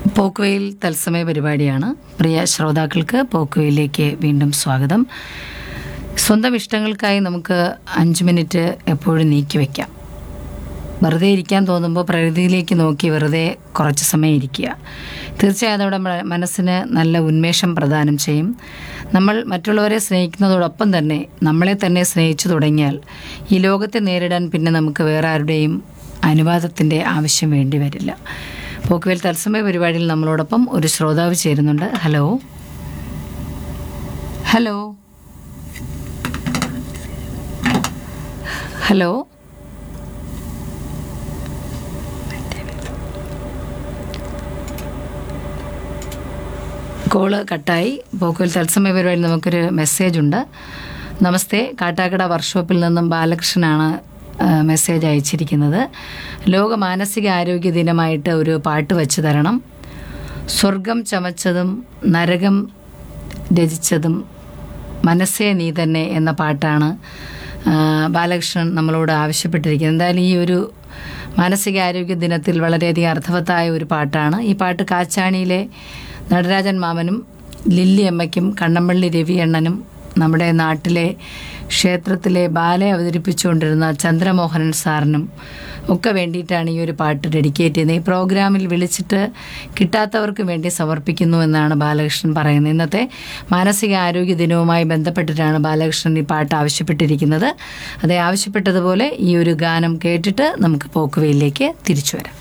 പോക്കുവയിൽ തത്സമയ പരിപാടിയാണ് പ്രിയ ശ്രോതാക്കൾക്ക് പോക്കുവയിലേക്ക് വീണ്ടും സ്വാഗതം സ്വന്തം ഇഷ്ടങ്ങൾക്കായി നമുക്ക് അഞ്ച് മിനിറ്റ് എപ്പോഴും നീക്കി വയ്ക്കാം വെറുതെ ഇരിക്കാൻ തോന്നുമ്പോൾ പ്രകൃതിയിലേക്ക് നോക്കി വെറുതെ കുറച്ച് സമയം ഇരിക്കുക തീർച്ചയായും അതവിടെ മ- മനസ്സിന് നല്ല ഉന്മേഷം പ്രദാനം ചെയ്യും നമ്മൾ മറ്റുള്ളവരെ സ്നേഹിക്കുന്നതോടൊപ്പം തന്നെ നമ്മളെ തന്നെ സ്നേഹിച്ചു തുടങ്ങിയാൽ ഈ ലോകത്തെ നേരിടാൻ പിന്നെ നമുക്ക് വേറെ ആരുടെയും അനുവാദത്തിൻ്റെ ആവശ്യം വേണ്ടി വരില്ല പോക്കുവേൽ തത്സമയ പരിപാടിയിൽ നമ്മളോടൊപ്പം ഒരു ശ്രോതാവ് ചേരുന്നുണ്ട് ഹലോ ഹലോ ഹലോ കോള് കട്ടായി പോക്കുവൽ തത്സമയ പരിപാടി നമുക്കൊരു മെസ്സേജ് ഉണ്ട് നമസ്തേ കാട്ടാക്കട വർക്ക്ഷോപ്പിൽ നിന്നും ബാലകൃഷ്ണനാണ് ആ, മെസ്സേജ് അയച്ചിരിക്കുന്നത് ലോക മാനസിക ആരോഗ്യ ദിനമായിട്ട് ഒരു പാട്ട് വെച്ച് തരണം സ്വർഗം ചമച്ചതും നരകം രചിച്ചതും മനസ്സേ നീ തന്നെ എന്ന പാട്ടാണ് ആ, ബാലകൃഷ്ണൻ നമ്മളോട് ആവശ്യപ്പെട്ടിരിക്കുന്നത് എന്തായാലും ഈ ഒരു മാനസികാരോഗ്യ ദിനത്തിൽ വളരെയധികം അർത്ഥവത്തായ ഒരു പാട്ടാണ് ഈ പാട്ട് കാച്ചാണിയിലെ നടരാജൻ മാമനും ലില്ലി അമ്മയ്ക്കും കണ്ണമ്പള്ളി രവിയണ്ണനും നമ്മുടെ നാട്ടിലെ ക്ഷേത്രത്തിലെ ബാലെ അവതരിപ്പിച്ചുകൊണ്ടിരുന്ന ചന്ദ്രമോഹനൻ സാറിനും ഒക്കെ വേണ്ടിയിട്ടാണ് ഈ ഒരു പാട്ട് ഡെഡിക്കേറ്റ് ചെയ്യുന്നത് ഈ പ്രോഗ്രാമിൽ വിളിച്ചിട്ട് കിട്ടാത്തവർക്ക് വേണ്ടി സമർപ്പിക്കുന്നു എന്നാണ് ബാലകൃഷ്ണൻ പറയുന്നത് ഇന്നത്തെ മാനസിക ആരോഗ്യ ദിനവുമായി ബന്ധപ്പെട്ടിട്ടാണ് ബാലകൃഷ്ണൻ ഈ പാട്ട് ആവശ്യപ്പെട്ടിരിക്കുന്നത് അതേ ആവശ്യപ്പെട്ടതുപോലെ ഈ ഒരു ഗാനം കേട്ടിട്ട് നമുക്ക് പോക്കുവയിലേക്ക് തിരിച്ചു വരാം